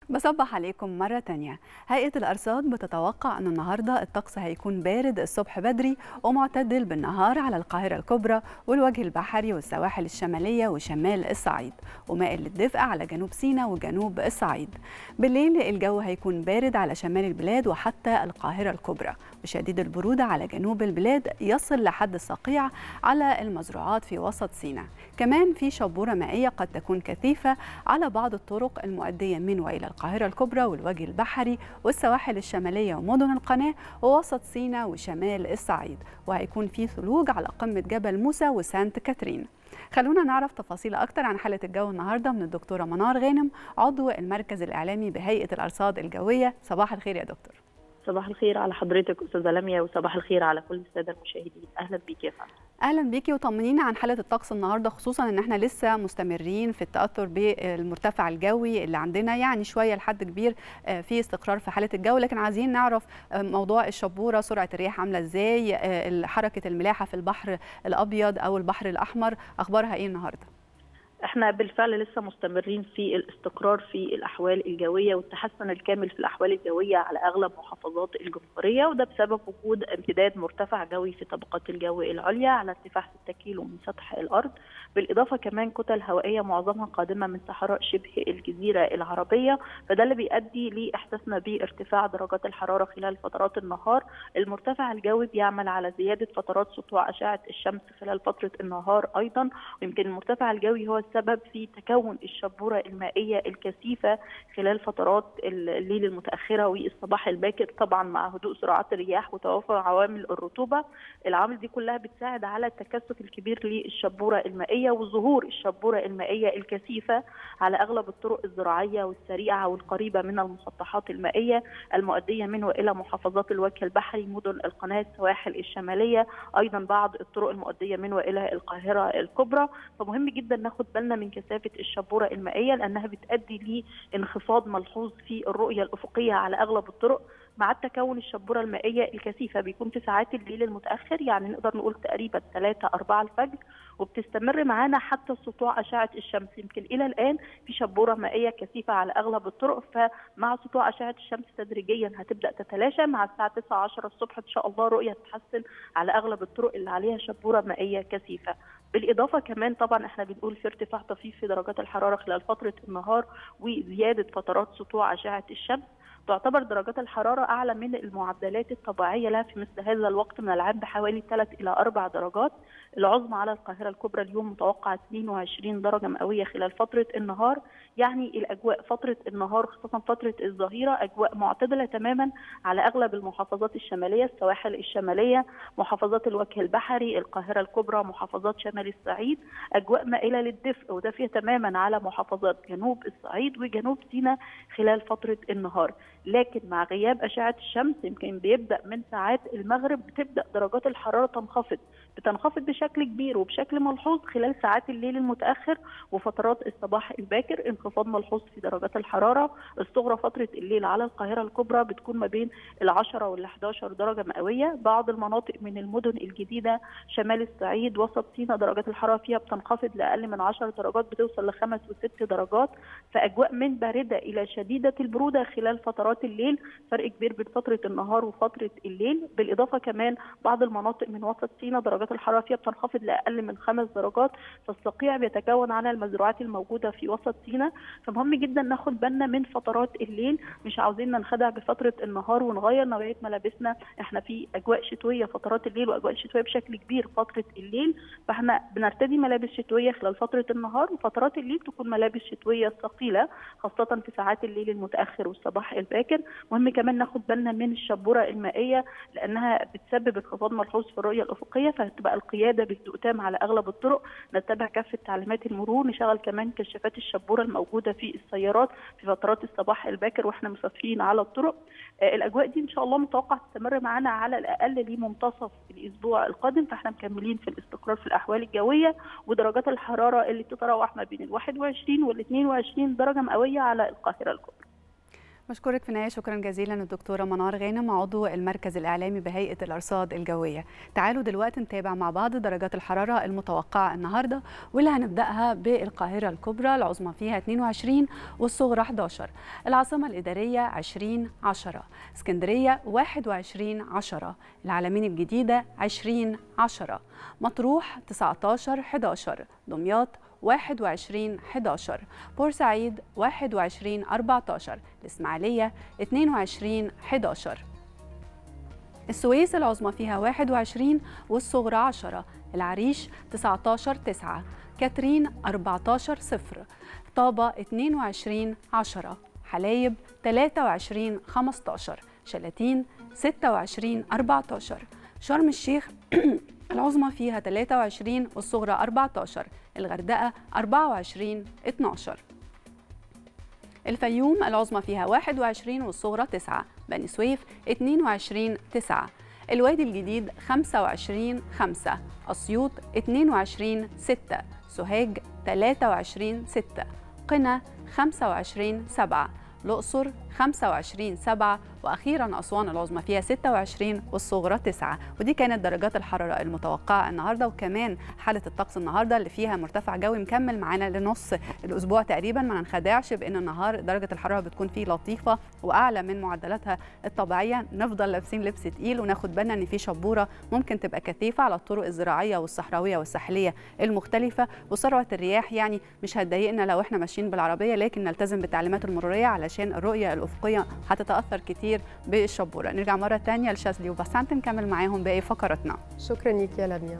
بصبح عليكم مرة تانية هيئة الأرصاد بتتوقع أن النهاردة الطقس هيكون بارد الصبح بدري ومعتدل بالنهار على القاهرة الكبرى والوجه البحري والسواحل الشمالية وشمال الصعيد ومائل للدفء على جنوب سيناء وجنوب الصعيد بالليل الجو هيكون بارد على شمال البلاد وحتى القاهرة الكبرى وشديد البرودة على جنوب البلاد يصل لحد الصقيع على المزروعات في وسط سيناء كمان في شبورة مائية قد تكون كثيفة على بعض الطرق المؤدية من وإلى القاهرة الكبرى والوجه البحري والسواحل الشمالية ومدن القناة ووسط سيناء وشمال الصعيد وهيكون في ثلوج على قمة جبل موسى وسانت كاترين خلونا نعرف تفاصيل أكتر عن حالة الجو النهاردة من الدكتورة منار غانم عضو المركز الإعلامي بهيئة الأرصاد الجوية صباح الخير يا دكتور صباح الخير على حضرتك استاذه لميا وصباح الخير على كل الساده المشاهدين اهلا بيك يا فندم اهلا بيكي وطمنينا عن حاله الطقس النهارده خصوصا ان احنا لسه مستمرين في التاثر بالمرتفع الجوي اللي عندنا يعني شويه لحد كبير في استقرار في حاله الجو لكن عايزين نعرف موضوع الشبوره سرعه الرياح عامله ازاي حركه الملاحه في البحر الابيض او البحر الاحمر اخبارها ايه النهارده احنا بالفعل لسه مستمرين في الاستقرار في الاحوال الجويه والتحسن الكامل في الاحوال الجويه على اغلب محافظات الجمهوريه وده بسبب وجود امتداد مرتفع جوي في طبقات الجو العليا على ارتفاع 6 كيلو من سطح الارض بالاضافه كمان كتل هوائيه معظمها قادمه من صحراء شبه الجزيره العربيه فده اللي بيؤدي لاحساسنا بارتفاع درجات الحراره خلال فترات النهار المرتفع الجوي بيعمل على زياده فترات سطوع اشعه الشمس خلال فتره النهار ايضا ويمكن المرتفع الجوي هو السبب في تكون الشبوره المائيه الكثيفه خلال فترات الليل المتاخره والصباح الباكر طبعا مع هدوء سرعات الرياح وتوافر عوامل الرطوبه العوامل دي كلها بتساعد على التكثف الكبير للشبوره المائيه وظهور الشبوره المائيه الكثيفه على اغلب الطرق الزراعيه والسريعه والقريبه من المسطحات المائيه المؤديه من والى محافظات الوجه البحري مدن القناه السواحل الشماليه ايضا بعض الطرق المؤديه من والى القاهره الكبرى فمهم جدا ناخد بالنا من كثافه الشبوره المائيه لانها بتؤدي لانخفاض ملحوظ في الرؤيه الافقيه على اغلب الطرق مع تكون الشبوره المائيه الكثيفه بيكون في ساعات الليل المتاخر يعني نقدر نقول تقريبا 3 4 الفجر وبتستمر معانا حتى سطوع اشعه الشمس يمكن الى الان في شبوره مائيه كثيفه على اغلب الطرق فمع سطوع اشعه الشمس تدريجيا هتبدا تتلاشى مع الساعه 9 10 الصبح ان شاء الله رؤيه تتحسن على اغلب الطرق اللي عليها شبوره مائيه كثيفه بالاضافه كمان طبعا احنا بنقول في ارتفاع طفيف في درجات الحراره خلال فتره النهار وزياده فترات سطوع اشعه الشمس تعتبر درجات الحرارة أعلى من المعدلات الطبيعية لها في مثل هذا الوقت من العام بحوالي 3 إلى 4 درجات العظمى على القاهرة الكبرى اليوم متوقع 22 درجة مئوية خلال فترة النهار يعني الأجواء فترة النهار خاصة فترة الظهيرة أجواء معتدلة تماما على أغلب المحافظات الشمالية السواحل الشمالية محافظات الوجه البحري القاهرة الكبرى محافظات شمال الصعيد أجواء مائلة للدفء ودافية تماما على محافظات جنوب الصعيد وجنوب سيناء خلال فترة النهار لكن مع غياب أشعة الشمس يمكن بيبدأ من ساعات المغرب بتبدأ درجات الحرارة تنخفض بتنخفض بشكل كبير وبشكل ملحوظ خلال ساعات الليل المتأخر وفترات الصباح الباكر انخفاض ملحوظ في درجات الحرارة الصغرى فترة الليل على القاهرة الكبرى بتكون ما بين ال10 وال11 درجة مئوية بعض المناطق من المدن الجديدة شمال الصعيد وسط سيناء درجات الحرارة فيها بتنخفض لأقل من 10 درجات بتوصل لخمس وست درجات فأجواء من باردة إلى شديدة البرودة خلال فترات الليل فرق كبير بين فترة النهار وفترة الليل بالإضافة كمان بعض المناطق من وسط سيناء درجات الحرارة فيها بتنخفض لأقل من خمس درجات فالصقيع بيتكون على المزروعات الموجودة في وسط سيناء فمهم جدا ناخد بالنا من فترات الليل مش عاوزين ننخدع بفترة النهار ونغير نوعية ملابسنا احنا في أجواء شتوية فترات الليل وأجواء شتوية بشكل كبير فترة الليل فاحنا بنرتدي ملابس شتوية خلال فترة النهار وفترات الليل تكون ملابس شتوية ثقيلة خاصة في ساعات الليل المتأخر والصباح الباكر مهم كمان ناخد بالنا من الشبورة المائية لأنها بتسبب انخفاض ملحوظ في الرؤية الأفقية فهتبقى القيادة بهدوء تام على أغلب الطرق نتبع كافة تعليمات المرور نشغل كمان كشافات الشبورة الموجودة في السيارات في فترات الصباح الباكر واحنا مسافرين على الطرق الأجواء دي إن شاء الله متوقع تستمر معانا على الأقل لمنتصف الأسبوع القادم فاحنا مكملين في الاستقرار في الأحوال الجوية ودرجات الحرارة اللي بتتراوح ما بين ال 21 وال 22 درجة مئوية على القاهرة الكبرى بشكرك في النهايه شكرا جزيلا الدكتوره منار غانم عضو المركز الاعلامي بهيئه الارصاد الجويه تعالوا دلوقتي نتابع مع بعض درجات الحراره المتوقعه النهارده واللي هنبداها بالقاهره الكبرى العظمى فيها 22 والصغرى 11 العاصمه الاداريه 20 10 اسكندريه 21 10 العلمين الجديده 20 10 مطروح 19 11 دمياط 21 11 بورسعيد 21 14 الإسماعيلية 22 11 السويس العظمى فيها 21 والصغرى 10 العريش 19 9 كاترين 14 0 طابة 22 10 حلايب 23 15 شلاتين 26 14 شرم الشيخ العظمى فيها 23 والصغرى 14 الغردقة 24 12 الفيوم العظمى فيها 21 والصغرى 9 بني سويف 22 9 الوادي الجديد 25 5 أسيوط 22 6 سوهاج 23 6 قنا 25 7 الأقصر 25 7 وأخيرا أسوان العظمى فيها 26 والصغرى 9 ودي كانت درجات الحرارة المتوقعة النهاردة وكمان حالة الطقس النهاردة اللي فيها مرتفع جوي مكمل معانا لنص الأسبوع تقريبا ما ننخدعش بأن النهار درجة الحرارة بتكون فيه لطيفة وأعلى من معدلاتها الطبيعية نفضل لابسين لبس تقيل وناخد بالنا أن في شبورة ممكن تبقى كثيفة على الطرق الزراعية والصحراوية والساحلية المختلفة وسرعة الرياح يعني مش هتضايقنا لو احنا ماشيين بالعربية لكن نلتزم بالتعليمات المرورية علشان الرؤية الأفقية هتتأثر كتير بالشبورة نرجع مرة تانية لشاذلي وبسانت نكمل معاهم باقي فقراتنا شكرا ليك يا لميا